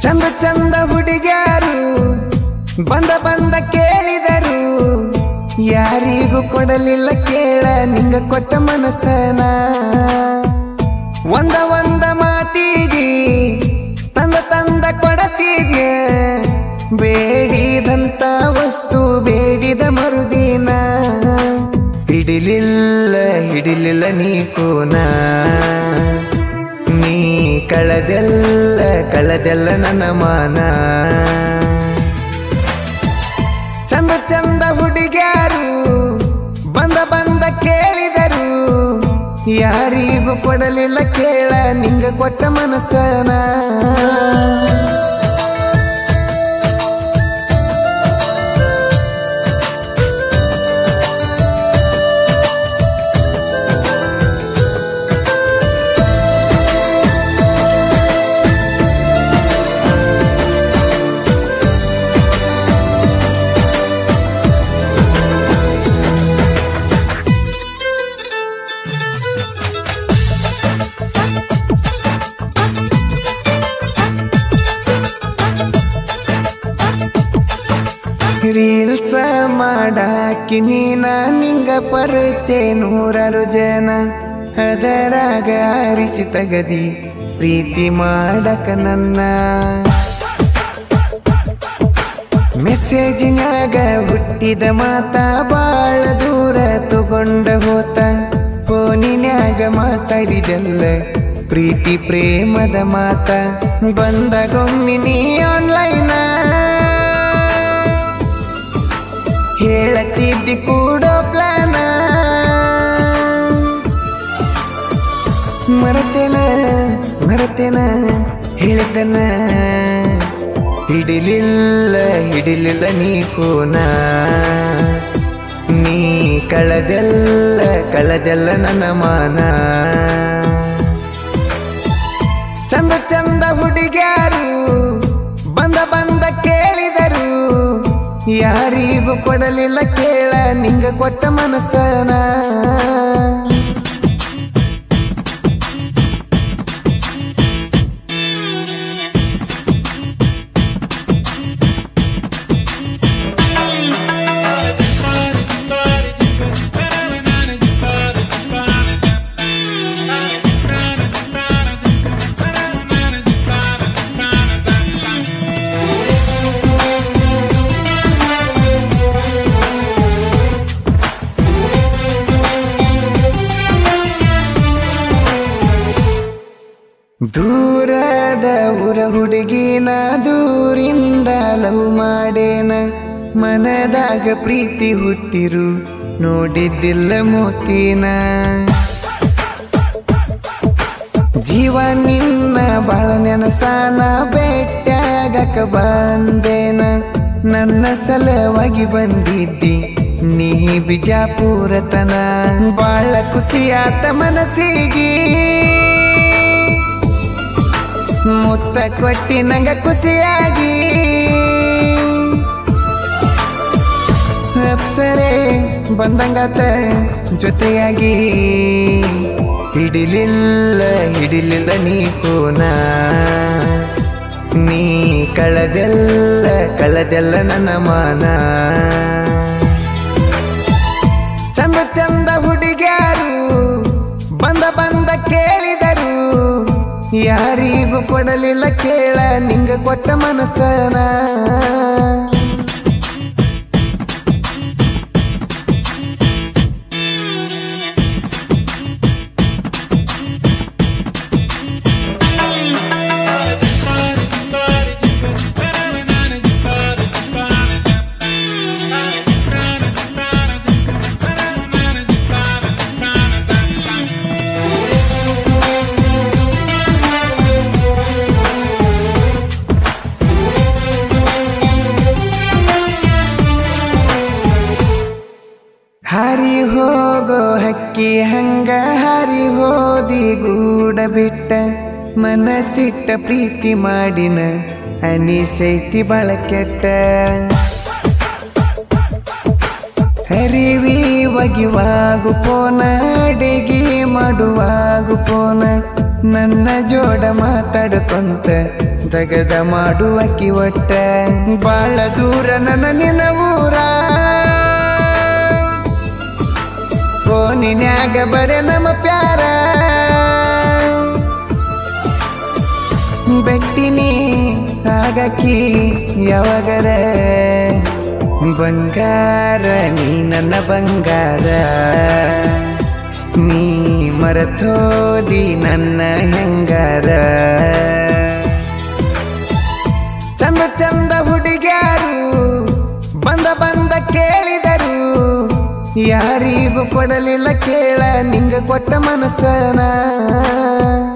ಚಂದ ಚಂದ ಹುಡುಗ್ಯಾರು ಬಂದ ಬಂದ ಕೇಳಿದರು ಯಾರಿಗೂ ಕೊಡಲಿಲ್ಲ ಕೇಳ ನಿಂಗ ಕೊಟ್ಟ ಮನಸ್ಸನ ಒಂದ ಒಂದ ಮಾತಿಗೆ ತಂದ ತಂದ ಕೊಡತೀಗ ಬೇಡಿದಂತ ವಸ್ತು ಬೇಡಿದ ಮರುದಿನ ಹಿಡಿಲಿಲ್ಲ ಹಿಡಿಲಿಲ್ಲ ನೀ ಕೋನ ನೀ ಕಳದೆಲ್ಲ ಕಳದೆಲ್ಲ ನನ್ನ ಮಾನ ಚಂದ ಚಂದ ಹುಡುಗ್ಯಾರು ಬಂದ ಬಂದ ಕೇಳಿದರು ಯಾರಿಗೂ ಕೊಡಲಿಲ್ಲ ಕೇಳ ನಿಂಗ ಕೊಟ್ಟ ಮನಸ್ಸನ ರೀಲ್ಸ ಮಾಡಾಕಿ ನೀನ ನಿಂಗ ಪರಿಚಯ ನೂರಾರು ಜನ ಅದರಾಗ ಆರಿಸಿ ತಗದಿ ಪ್ರೀತಿ ಮಾಡಕ ನನ್ನ ಮೆಸೇಜಿನಾಗ ಹುಟ್ಟಿದ ಮಾತ ಬಾಳ ದೂರ ತಗೊಂಡ ಹೋತ ಫೋನಿನ್ಯಾಗ ಮಾತಾಡಿದೆಲ್ಲ ಪ್ರೀತಿ ಪ್ರೇಮದ ಮಾತ ಬಂದಗೊಮ್ಮಿನಿ ಆನ್ಲೈನ ಹೇಳತಿದ್ದಿ ಕೂಡೋ ಪ್ಲಾನ ಮರತೇನ ಮರತೇನ ಹೇಳ್ತನ ಹಿಡಿಲಿಲ್ಲ ಹಿಡಿಲಿಲ್ಲ ನೀ ಕೋನ ನೀ ಕಳದೆಲ್ಲ ಕಳದೆಲ್ಲ ನನ್ನ ಮಾನ ಚಂದ ಚಂದ ಹುಡುಗ್ಯಾರು ಬಂದ ಬಂದ ಕೇಳಿದರು ಯಾರಿಗೂ ಕೊಡಲಿಲ್ಲ ಕೇಳ ನಿಂಗ ಕೊಟ್ಟ ಮನಸ್ಸನ ದೂರದ ಊರ ಹುಡುಗಿನ ದೂರಿಂದ ಲವ್ ಮಾಡೇನ ಮನದಾಗ ಪ್ರೀತಿ ಹುಟ್ಟಿರು ನೋಡಿದ್ದಿಲ್ಲ ಮೋತಿನ ಜೀವ ನಿನ್ನ ಬಾಳ ನೆನಸಾನ ಬೆಟ್ಟಾಗಕ ಬಂದೇನ ನನ್ನ ಸಲವಾಗಿ ಬಂದಿದ್ದಿ ನೀ ಬಿಜಾಪುರತನ ಬಾಳ ಖುಷಿಯಾತ ಮನಸ್ಸಿಗೆ ಮುತ್ತ ಕೊಟ್ಟಿ ನಂಗ ಖುಷಿಯಾಗಿ ಅಪ್ಸರೆ ಬಂದಂಗಾತ ಜೊತೆಯಾಗಿ ಹಿಡಿಲಿಲ್ಲ ಹಿಡಿಲಿಲ್ಲ ನೀ ಕೋನ ನೀ ಕಳದೆಲ್ಲ ಕಳದೆಲ್ಲ ನನ್ನ ಮಾನ ಚಂದ ಚಂದ ಹುಡುಗ್ಯಾರು ಬಂದ ಬಂದ ಕೇಳಿದರು ಯಾರಿಗೂ ಕೊಡಲಿಲ್ಲ ಕೇಳ ನಿಂಗ ಕೊಟ್ಟ ಮನಸ್ಸನ ಹಾರಿ ಹೋಗೋ ಹಕ್ಕಿ ಹಂಗ ಹಾರಿ ಹೋದಿ ಗೂಡ ಬಿಟ್ಟ ಮನಸ್ಸಿಟ್ಟ ಪ್ರೀತಿ ಮಾಡಿನ ಅನಿಸೈತಿ ಬಾಳ ಕೆಟ್ಟ ಹರಿವಿ ಒಗಿವಾಗು ಪೋನ ಅಡಿಗೆ ಮಾಡುವಾಗು ಪೋನ ನನ್ನ ಜೋಡ ಮಾತಾಡ್ಕೊಂತ ದಗದ ಮಾಡುವಕಿ ಒಟ್ಟ ಬಾಳ ದೂರ ನನ್ನ ನಿನ್ನ ಊರ ಫೋನಿನ್ಯಾಗ ಬರೆ ನಮ್ಮ ಪ್ಯಾರ ಬೆಟ್ಟಿನಿ ಆಗಕಿ ಯಾವಾಗರ ಬಂಗಾರ ನೀ ನನ್ನ ಬಂಗಾರ ನೀ ಮರತೋದಿ ನನ್ನ ಹೆಂಗಾರ ಚಂದ ಚಂದ ಹುಡುಗ್ಯಾರು ಬಂದ ಬಂದ ಕೇಳಿದರು ಯಾರಿಗೂ ಕೊಡಲಿಲ್ಲ ಕೇಳ ನಿಂಗ ಕೊಟ್ಟ ಮನಸ್ಸನ